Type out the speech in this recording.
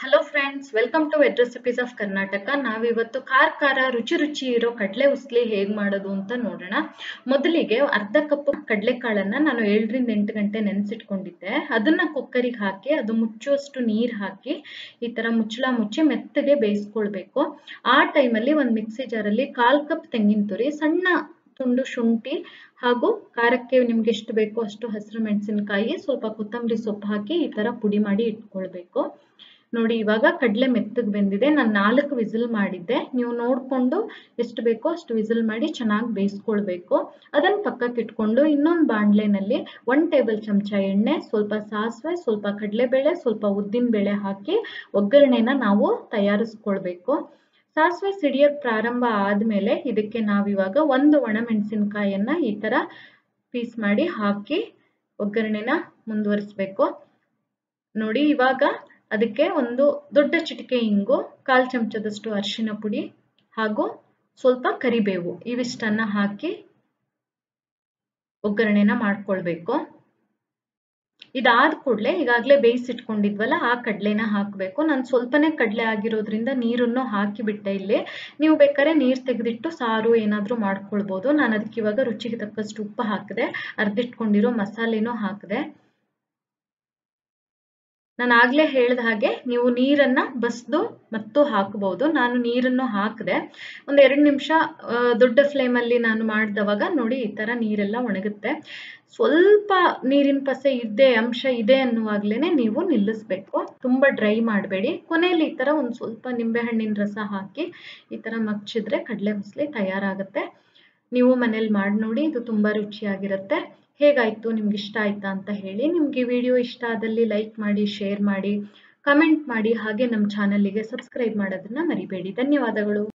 hello friends welcome to veg recipes of Karnataka ನಾವಿವತ್ತು ಖಾರ ಖಾರ ರುಚಿ ರುಚಿ ಇರೋ ಕಡಲೆ ಉಸ್ಲಿ ಹೇಗ್ ಮಾಡೋದು ಅಂತ ನೋಡೋಣ ಮೊದಲಿಗೆ ಅರ್ಧ ಕಪ್ ಕಡಲೆಕಾಳನ್ನ ನಾನು ಏಳರಿಂದ ಎಂಟು ಗಂಟೆ ನೆನೆಸಿಟ್ಕೊಂಡಿದ್ದೆ ಅದನ್ನ ಕುಕ್ಕರಿಗೆ ಹಾಕಿ ಅದು ಮುಚ್ಚುವಷ್ಟು ನೀರು ಹಾಕಿ ಈ ತರ ಮುಚ್ಚಳ ಮುಚ್ಚಿ ಮೆತ್ತಗೆ ಬೇಯಿಸ್ಕೊಳ್ಬೇಕು ಆ ಟೈಮಲ್ಲಿ ಒಂದು ಮಿಕ್ಸಿ ಜಾರಲ್ಲಿ ಕಾಲ್ ಕಪ್ ತೆಂಗಿನ ತುರಿ ಸಣ್ಣ ತುಂಡು ಶುಂಠಿ ಹಾಗೂ ಖಾರಕ್ಕೆ ನಿಮ್ಗೆ ಎಷ್ಟು ಬೇಕೋ ಅಷ್ಟು ಹಸಿರು ಮೆಣಸಿನಕಾಯಿ ಸ್ವಲ್ಪ ಕೊತ್ತಂಬರಿ ಸೊಪ್ಪು ಹಾಕಿ ಈ ತರ ಪುಡಿ ಮಾಡಿ ಇಟ್ಕೊಳ್ಬೇಕು ನೋಡಿ ಇವಾಗ ಕಡಲೆ ಮೆತ್ತಗೆ ಬೆಂದಿದೆ ನಾನು ನಾಲ್ಕು ವಿಸಿಲ್ ಮಾಡಿದ್ದೆ ನೀವು ನೋಡಿಕೊಂಡು ಎಷ್ಟು ಬೇಕೋ ಅಷ್ಟು ವಿಸಿಲ್ ಮಾಡಿ ಚೆನ್ನಾಗಿ ಬೇಯಿಸ್ಕೊಳ್ಬೇಕು ಅದನ್ನು ಪಕ್ಕಕ್ಕೆ ಇಟ್ಕೊಂಡು ಇನ್ನೊಂದು ಬಾಣಲೆನಲ್ಲಿ ಒನ್ ಟೇಬಲ್ ಚಮಚ ಎಣ್ಣೆ ಸ್ವಲ್ಪ ಸಾಸಿವೆ ಸ್ವಲ್ಪ ಕಡಲೆಬೇಳೆ ಸ್ವಲ್ಪ ಉದ್ದಿನ ಬೇಳೆ ಹಾಕಿ ಒಗ್ಗರಣೆನ ನಾವು ತಯಾರಿಸ್ಕೊಳ್ಬೇಕು ಸಾಸಿವೆ ಸಿಡಿಯೋಕ್ಕೆ ಪ್ರಾರಂಭ ಆದಮೇಲೆ ಇದಕ್ಕೆ ನಾವಿವಾಗ ಒಂದು ಒಣಮೆಣಸಿನ್ಕಾಯನ್ನ ಈ ಥರ ಪೀಸ್ ಮಾಡಿ ಹಾಕಿ ಒಗ್ಗರಣೆನ ಮುಂದುವರಿಸ್ಬೇಕು ನೋಡಿ ಇವಾಗ ಅದಕ್ಕೆ ಒಂದು ದೊಡ್ಡ ಚಿಟಿಕೆ ಇಂಗು ಕಾಲು ಚಮಚದಷ್ಟು ಅರಿಶಿನ ಪುಡಿ ಹಾಗೂ ಸ್ವಲ್ಪ ಕರಿಬೇವು ಇವಿಷ್ಟನ್ನ ಹಾಕಿ ಒಗ್ಗರಣೆನ ಮಾಡ್ಕೊಳ್ಬೇಕು ಇದಾದ ಕೂಡಲೇ ಈಗಾಗಲೇ ಬೇಯಿಸಿಟ್ಕೊಂಡಿದ್ವಲ್ಲ ಆ ಕಡಲೆನ ಹಾಕಬೇಕು ನಾನು ಸ್ವಲ್ಪನೇ ಕಡಲೆ ಆಗಿರೋದ್ರಿಂದ ನೀರನ್ನು ಹಾಕಿಬಿಟ್ಟೆ ಇಲ್ಲಿ ನೀವು ಬೇಕಾದ್ರೆ ನೀರು ತೆಗೆದಿಟ್ಟು ಸಾರು ಏನಾದರೂ ಮಾಡ್ಕೊಳ್ಬೋದು ನಾನು ಅದಕ್ಕೆ ಇವಾಗ ರುಚಿಗೆ ತಕ್ಕಷ್ಟು ಉಪ್ಪು ಹಾಕಿದೆ ಅರ್ದಿಟ್ಕೊಂಡಿರೋ ಮಸಾಲೆನೂ ಹಾಕಿದೆ ನಾನು ಆಗ್ಲೇ ಹೇಳಿದ ಹಾಗೆ ನೀವು ನೀರನ್ನ ಬಸ್ದು ಮತ್ತು ಹಾಕಬಹುದು ನಾನು ನೀರನ್ನು ಹಾಕಿದೆ ಒಂದು ಎರಡು ನಿಮಿಷ ದೊಡ್ಡ ಫ್ಲೇಮಲ್ಲಿ ನಾನು ಮಾಡಿದವಾಗ ನೋಡಿ ಈ ತರ ನೀರೆಲ್ಲ ಒಣಗುತ್ತೆ ಸ್ವಲ್ಪ ನೀರಿನ ಪಸೆ ಇದೆ ಅಂಶ ಇದೆ ಅನ್ನುವಾಗ್ಲೇನೆ ನೀವು ನಿಲ್ಲಿಸ್ಬೇಕು ತುಂಬಾ ಡ್ರೈ ಮಾಡಬೇಡಿ ಕೊನೆಯಲ್ಲಿ ಈ ತರ ಒಂದು ಸ್ವಲ್ಪ ನಿಂಬೆಹಣ್ಣಿನ ರಸ ಹಾಕಿ ಈ ತರ ಮಗ್ಚಿದ್ರೆ ಕಡಲೆ ಮುಸ್ಲಿ ತಯಾರಾಗುತ್ತೆ ನೀವು ಮನೇಲಿ ಮಾಡಿ ನೋಡಿ ಇದು ತುಂಬಾ ರುಚಿಯಾಗಿರುತ್ತೆ ಹೇಗಾಯ್ತು ನಿಮ್ಗೆ ಇಷ್ಟ ಆಯ್ತಾ ಅಂತ ಹೇಳಿ ನಿಮ್ಗೆ ಈ ವಿಡಿಯೋ ಇಷ್ಟ ಆದಲ್ಲಿ ಲೈಕ್ ಮಾಡಿ ಶೇರ್ ಮಾಡಿ ಕಮೆಂಟ್ ಮಾಡಿ ಹಾಗೆ ನಮ್ಮ ಚಾನಲ್ಗೆ ಸಬ್ಸ್ಕ್ರೈಬ್ ಮಾಡೋದನ್ನ ಮರಿಬೇಡಿ ಧನ್ಯವಾದಗಳು